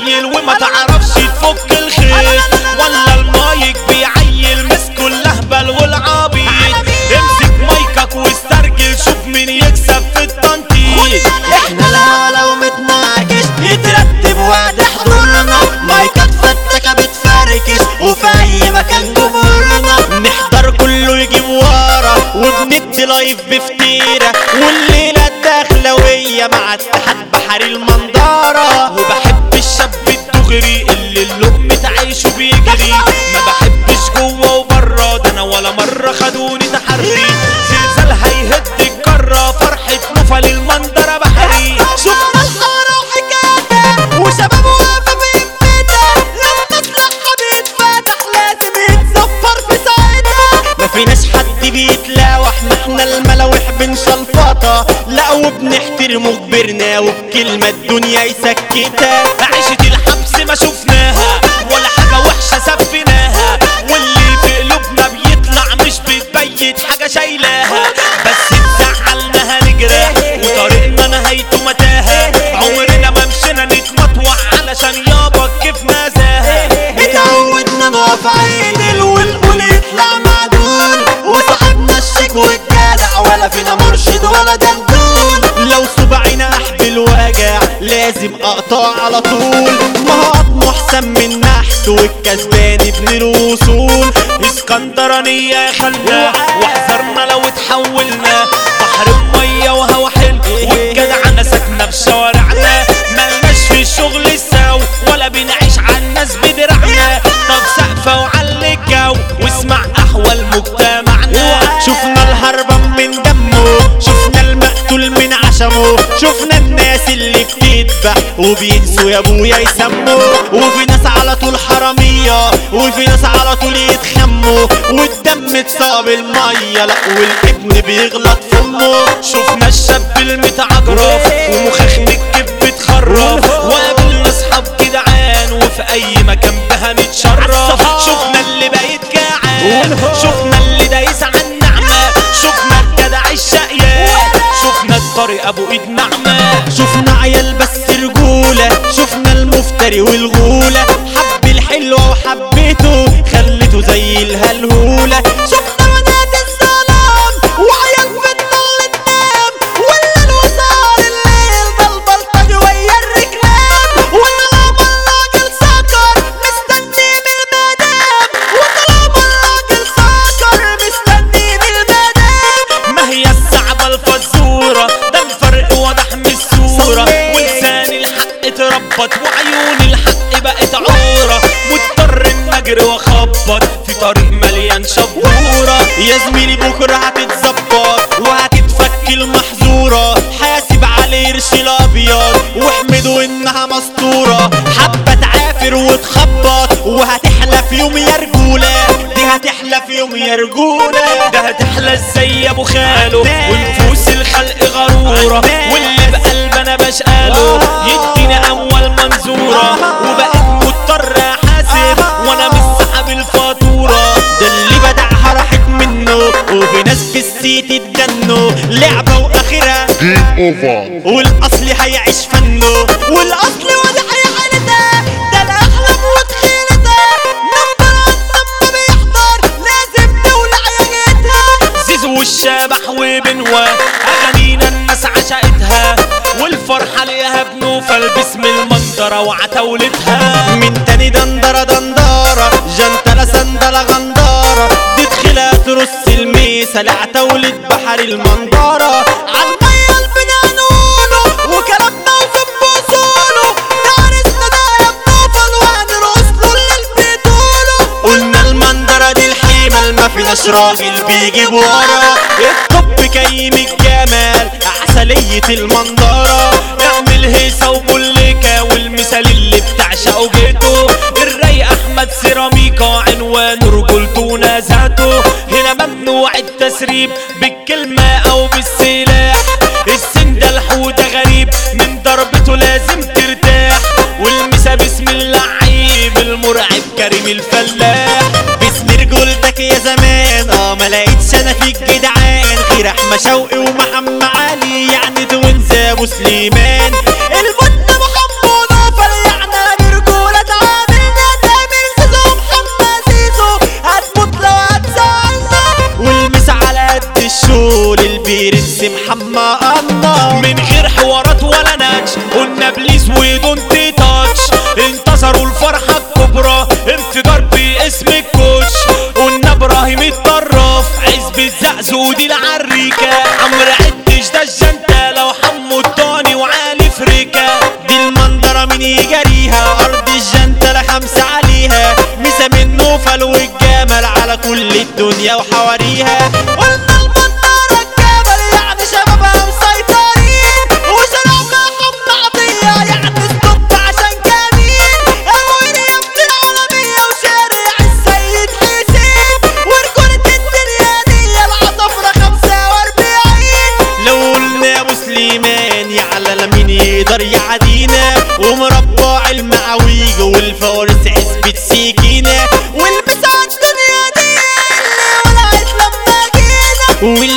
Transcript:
بتنيل وما تعرفش تفك الخيط ولا المايك بيعيل مسكوا اللهبل والعبيط امسك مايكك واسترجل شوف مين يكسب في التنطيط احنا الهوا لو متناقش يترتب وعد حضورنا مايكات فتكة بتفركش وفي اي مكان جمهورنا نحضر كله يجيب ورا وبندي لايف بفتيرة والليلة الدخلوية مع اتحاد بحري المنظرة وبحب الشاب الدغري اللي اللقمة عيشه بيجري ما بحبش جوه وبره ده انا ولا مرة خدوني تحري زلزال هيهد الجرة فرحة نفل المنظرة بحري شفنا الحارة وحكايتها وشباب واقفة بإمتى لما سلاحها بيتفتح لازم يتزفر في ساعتها ما فيناش حد بيتلاوح ما احنا الملاوح بنشلفطها لا وبنحترمه كبرنا وبكلمة الدنيا يسكتها عيشة الحبس ما شفناها ولا حاجة وحشة سفناها واللي في قلوبنا بيطلع مش بتبيت حاجة شايلاها بس تزعلنا هنجري وطريقنا نهايته متاهة عمرنا ما مشينا نتمطوع علشان يابا كيف نزاهة اتعودنا نقف عيدل ونقول يطلع معدول وصاحبنا الشيك والجدع ولا فينا مرشد ولا دندون لو صبعنا احبل وجع لازم اقطع على طول ما هو قطمه احسن من نحت والكسبان ابن الوصول اسكندرانية يا خلنا واحذرنا لو اتحولنا بحر المية وهوا حلو والجدعنة ساكنة في شوارعنا ملناش في الشغل السو ولا بنعيش على الناس بدرعنا طب سقفة وعلي الجو واسمع احوال مجتمعنا شفنا الهربان من دمه شفنا المقتول من عشمه شفنا الناس اللي بتذبح وبينسوا يا ابويا يسموا وفي ناس على طول حرامية وفي ناس على طول يتخموا والدم اتصاب المية لا والابن بيغلط في امه شفنا الشاب المتعجرف ومخخ الكب بتخرف وقابلنا اصحاب جدعان وفي اي مكان بها نتشرف شفنا اللي بقيت جعان شفنا اللي دايس على النعمة شفنا الجدع الشقيان شفنا الطريق ابو ايد نعمة شفنا عيال بس رجولة شفنا المفتري والغولة حب الحلوة وحبيته خلته زي الهلهولة شفنا بنات الظلام وعيال بتضل تنام ولا الوصال الليل ده البلطجي ويا الرجلان وطالما الراجل سكر مستني من المدام وطالما الراجل سكر مستني من المدام ما هي الصعبة الفزورة ده الفرق واضح من الصورة صلي. ولسان الحق اتربط وعيون الحق بقت عورة مضطر ان اجري واخبط في طريق مليان شبورة يا زميلي بكرة هتتظبط وهتتفك المحظورة حاسب على قرش الابيض واحمدوا انها مستورة حبة تعافر وتخبط وهتحلى في يوم يا رجولة دي هتحلى في يوم يا رجولة ده هتحلى ازاي يا ابو خالو ونفوس الخلق غرورة واللي بقلبنا بشقاله يدينا اموال منزورة وبقيت مضطر احاسب وانا مش سحب الفاتورة ده اللي بدعها راحت منه وفي ناس في السيت اتجنوا لعبة واخرها والاصل هيعيش فنه والاصل واضح يا حالتها ده الاحلام وتخيلتها نمبر لما بيحضر لازم تولع ياجتها زيزو والشبح وبنوة أغانينا الناس عشقتها والفرحة ليها بنوفل باسم المنظرة وعتاولتها من تاني دندرة دندرة جنتلة سندلة غندارة دي تخيلها ترص الميسة لعتاولة بحر المنظرة عالمية البنان نقوله وكلامنا وفي بوصوله دارسنا ده يا بنوفل وهنرقص له اللي بتقوله قلنا المنظرة دي الحيمة ما فيناش راجل بيجيب ورا الطب كيم الجمال عسلية المنظرة اعمل هيصة وبوليكا والمثال اللي بتعشقه جيته الرايق احمد سيراميكا عنوانه رجولته ذاته هنا ممنوع التسريب بالكلمة او بالسلاح السن ده الحوت غريب من ضربته لازم ترتاح والمسا باسم اللعيب المرعب كريم الفلاح باسم رجولتك يا زمان اه ما لقيتش انا فيك جدعان غير احمد شوقي ومحمد علي يعني توينز ابو سليمان البن محمد نوفل يعني حضروا الفرحة الكبرى انفجار باسم الكوش قلنا ابراهيم الطراف عزبة زقزو دي العريكة عمرو عدش ده الجنتة لو حمو التاني وعالي فريكة دي المنظرة مين يجريها ارض الجنتة خمسة عليها مسا منه فلو الجمل على كل الدنيا وحواريها قلنا المنارة الجبل يعني شبابها مسيطرين وشربنا حب عطية يعني ستوب عشان كمين ابو مريم في العالمية وشارع السيد حسين ورجولة الدنيا دي العصفرة خمسة واربعين لو قلنا يا مسلمان يعلى مين يقدر يعدينا ومربع المعويج والفارس عزبة سكينة والبسها الدنيا دي اللي ولعت لما جينا